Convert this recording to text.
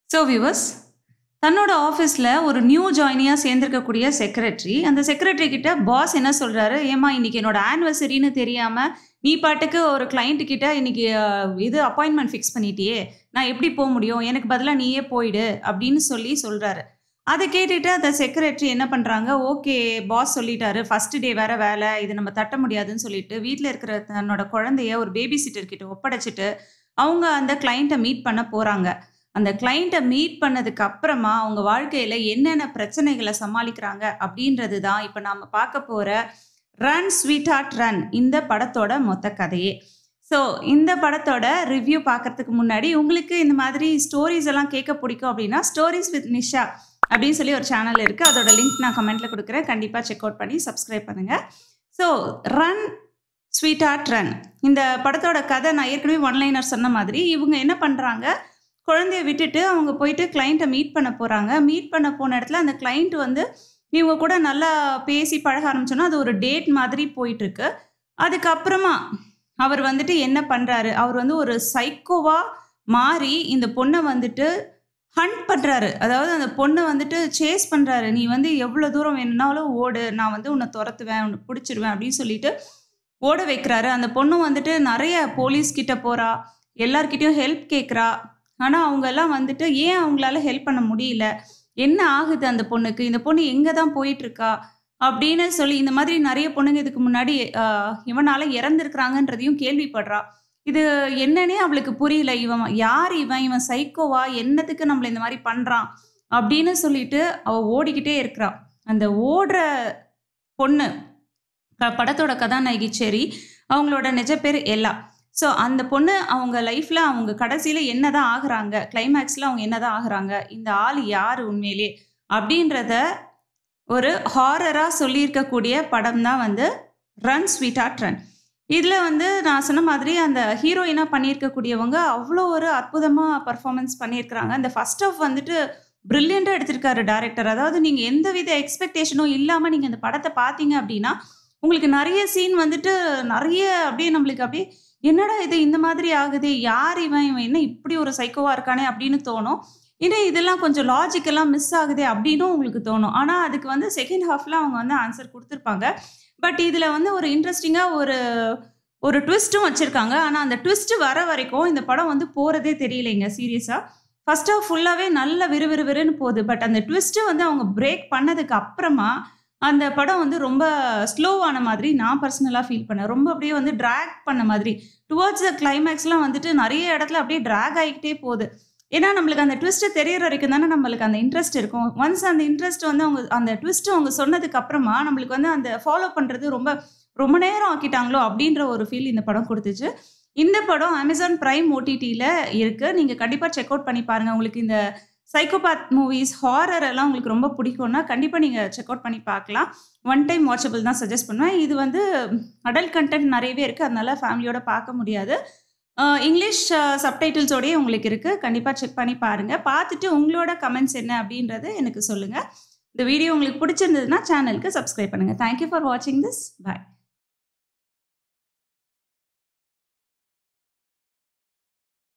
so viewers தன்னோட ஆஃபீஸில் ஒரு நியூ ஜாயினியாக சேர்ந்திருக்கக்கூடிய செக்ரட்டரி அந்த செக்ரட்டரி கிட்ட பாஸ் என்ன சொல்கிறாரு ஏமா இன்னைக்கு என்னோட ஆனிவர்சரின்னு தெரியாமல் நீ பாட்டுக்கு ஒரு client கிட்ட இன்னைக்கு அஹ், இது அப்பாயின்மெண்ட் ஃபிக்ஸ் பண்ணிட்டியே நான் எப்படி போக முடியும் எனக்கு பதிலாக நீயே போயிடு அப்படின்னு சொல்லி சொல்கிறாரு அதை கேட்டுட்டு அந்த செக்ரட்டரி என்ன பண்ணுறாங்க ஓகே பாஸ் சொல்லிட்டாரு ஃபர்ஸ்ட் டே வேற வேலை இது நம்ம தட்ட முடியாதுன்னு சொல்லிட்டு வீட்டில் இருக்கிற தன்னோட குழந்தைய ஒரு பேபி சிட்டர் கிட்ட ஒப்படைச்சிட்டு அவங்க அந்த கிளைண்ட்டை மீட் பண்ண போகிறாங்க அந்த கிளைண்ட்டை மீட் பண்ணதுக்கு அப்புறமா அவங்க வாழ்க்கையில் என்னென்ன பிரச்சனைகளை சமாளிக்கிறாங்க அப்படின்றது தான் இப்போ நாம் பார்க்க போகிற ரன் ஸ்வீட் ஹார்ட் ரன் இந்த படத்தோட மொத்த கதையே ஸோ இந்த படத்தோட ரிவ்யூ பார்க்கறதுக்கு முன்னாடி உங்களுக்கு இந்த மாதிரி ஸ்டோரிஸ் எல்லாம் கேட்க பிடிக்கும் அப்படின்னா ஸ்டோரிஸ் வித் நிஷா அப்படின்னு சொல்லி ஒரு சேனல் இருக்குது அதோட லிங்க் நான் கமெண்ட்டில் கொடுக்குறேன் கண்டிப்பாக செக் அவுட் பண்ணி சப்ஸ்கிரைப் பண்ணுங்கள் so run sweetheart run இந்த படத்தோட கதை நான் ஏற்கனவே ஒன்லைனர் சொன்ன மாதிரி இவங்க என்ன பண்ணுறாங்க குழந்தைய விட்டுட்டு அவங்க போயிட்டு கிளைண்ட்டை மீட் பண்ண போகிறாங்க மீட் பண்ண போன இடத்துல அந்த கிளைண்ட் வந்து இவங்க கூட நல்லா பேசி பழக ஆரம்பிச்சோன்னா அது ஒரு டேட் மாதிரி போயிட்டுருக்கு அதுக்கப்புறமா அவர் வந்துட்டு என்ன பண்ணுறாரு அவர் வந்து ஒரு சைக்கோவாக மாறி இந்த பொண்ணை வந்துட்டு ஹண்ட் பண்ணுறாரு அதாவது அந்த பொண்ணை வந்துட்டு சேஸ் பண்ணுறாரு நீ வந்து எவ்வளோ தூரம் வேணும்னாலும் ஓடு நான் வந்து உன்னை துரத்துவேன் உன்னை பிடிச்சிருவேன் அப்படின்னு சொல்லிட்டு ஓட வைக்கிறாரு அந்த பொண்ணு வந்துட்டு நிறைய போலீஸ் கிட்ட போகிறா எல்லார்கிட்டயும் ஹெல்ப் கேட்குறா ஆனால் அவங்க எல்லாம் வந்துட்டு ஏன் அவங்களால ஹெல்ப் பண்ண முடியல என்ன ஆகுது அந்த பொண்ணுக்கு இந்த பொண்ணு எங்கே தான் போயிட்டு இருக்கா அப்படின்னு சொல்லி இந்த மாதிரி நிறைய பொண்ணுங்க இதுக்கு முன்னாடி ஆஹ், இவனால இறந்துருக்குறாங்கன்றதையும் கேள்விப்படுறா இது என்னன்னே அவளுக்கு புரியல இவன் யார் இவன் இவன் சைக்கோவா என்னத்துக்கு நம்மளை இந்த மாதிரி பண்ணுறான் அப்படின்னு சொல்லிட்டு அவ ஓடிக்கிட்டே இருக்கிறா அந்த ஓடுற பொண்ணு க- படத்தோட கதாநாயகி செரி அவங்களோட நிஜ பேர் எல்லா ஸோ அந்த பொண்ணு அவங்க லைஃப்பில் அவங்க கடைசியில் என்னதான் ஆகுறாங்க கிளைமேக்ஸில் அவங்க என்னதான் ஆகுறாங்க இந்த ஆள் யார் உண்மையிலே அப்படின்றத ஒரு ஹாரராக சொல்லியிருக்கக்கூடிய படம் தான் வந்து ரன் ஸ்வீட் ஆர்ட் ரன் இதில் வந்து நான் சொன்ன மாதிரி அந்த ஹீரோயினாக பண்ணியிருக்கக்கூடியவங்க அவ்வளோ ஒரு அற்புதமாக பர்ஃபார்மன்ஸ் பண்ணியிருக்கிறாங்க அந்த ஃபர்ஸ்ட் ஆஃப் வந்துட்டு ப்ரில்லியண்ட்டாக எடுத்திருக்காரு டேரக்டர் அதாவது நீங்கள் எந்த வித எக்ஸ்பெக்டேஷனும் இல்லாமல் நீங்கள் அந்த படத்தை பார்த்தீங்க அப்படின்னா உங்களுக்கு நிறைய சீன் வந்துட்டு நிறைய அப்படியே நம்மளுக்கு அப்படியே என்னடா இது இந்த மாதிரி ஆகுது யார் இவன் இவன் என்ன இப்படி ஒரு சைக்கோவா இருக்கானே அப்படின்னு தோணும் இன்னும் இதெல்லாம் கொஞ்சம் லாஜிக்கெல்லாம் மிஸ் ஆகுதே அப்படின்னும் உங்களுக்கு தோணும் ஆனால் அதுக்கு வந்து செகண்ட் ஹாஃப்ல அவங்க வந்து ஆன்சர் கொடுத்துருப்பாங்க பட் இதில் வந்து ஒரு இன்ட்ரெஸ்டிங்காக ஒரு ஒரு ட்விஸ்ட்டும் வச்சுருக்காங்க ஆனால் அந்த ட்விஸ்ட் வர வரைக்கும் இந்த படம் வந்து போகிறதே தெரியலைங்க சீரியஸாக ஃபர்ஸ்ட் ஆஃப் ஃபுல்லாகவே நல்ல விறுவிறுவிறுன்னு போகுது பட் அந்த ட்விஸ்ட்டு வந்து அவங்க பிரேக் பண்ணதுக்கு அப்புறமா அந்த படம் வந்து ரொம்ப ஸ்லோவான மாதிரி நான் பர்சனலாக ஃபீல் பண்ணேன் ரொம்ப அப்படியே வந்து ட்ராக் பண்ண மாதிரி டுவர்ட்ஸ் த கிளைமேக்ஸ்லாம் வந்துட்டு நிறைய இடத்துல அப்படியே ட்ராக் ஆகிக்கிட்டே போகுது ஏன்னா நம்மளுக்கு அந்த ட்விஸ்ட்டு தெரியற வரைக்கும் தானே நம்மளுக்கு அந்த இன்ட்ரெஸ்ட் இருக்கும் ஒன்ஸ் அந்த இன்ட்ரெஸ்ட் வந்து அவங்க அந்த ட்விஸ்ட்டு அவங்க சொன்னதுக்கு அப்புறமா நம்மளுக்கு வந்து அந்த ஃபாலோ பண்ணுறது ரொம்ப ரொம்ப நேரம் ஆக்கிட்டாங்களோ அப்படின்ற ஒரு ஃபீல் இந்த படம் கொடுத்துச்சு இந்த படம் அமேசான் பிரைம் ஓடிடியில் இருக்குது நீங்கள் கண்டிப்பாக செக் அவுட் பண்ணி பாருங்கள் உங்களுக்கு இந்த சைக்கோபாத் மூவிஸ் ஹாரர் எல்லாம் உங்களுக்கு ரொம்ப பிடிக்கும்னா கண்டிப்பாக நீங்கள் செக் அவுட் பண்ணி பார்க்கலாம் ஒன் டைம் வாட்சபிள் தான் சஜஸ்ட் பண்ணுவேன் இது வந்து அடல்ட் கண்டென்ட் நிறையவே இருக்குது அதனால ஃபேமிலியோட பார்க்க முடியாது அஹ் இங்கிலீஷ் சப்டைட்டில்ஸோடயே உங்களுக்கு இருக்குது கண்டிப்பாக செக் பண்ணி பாருங்கள் பார்த்துட்டு உங்களோட கமெண்ட்ஸ் என்ன அப்படின்றத எனக்கு சொல்லுங்கள் இந்த வீடியோ உங்களுக்கு பிடிச்சிருந்ததுன்னா சேனலுக்கு சப்ஸ்கிரைப் பண்ணுங்கள் தேங்க்யூ ஃபார் வாட்சிங் திஸ் பாய்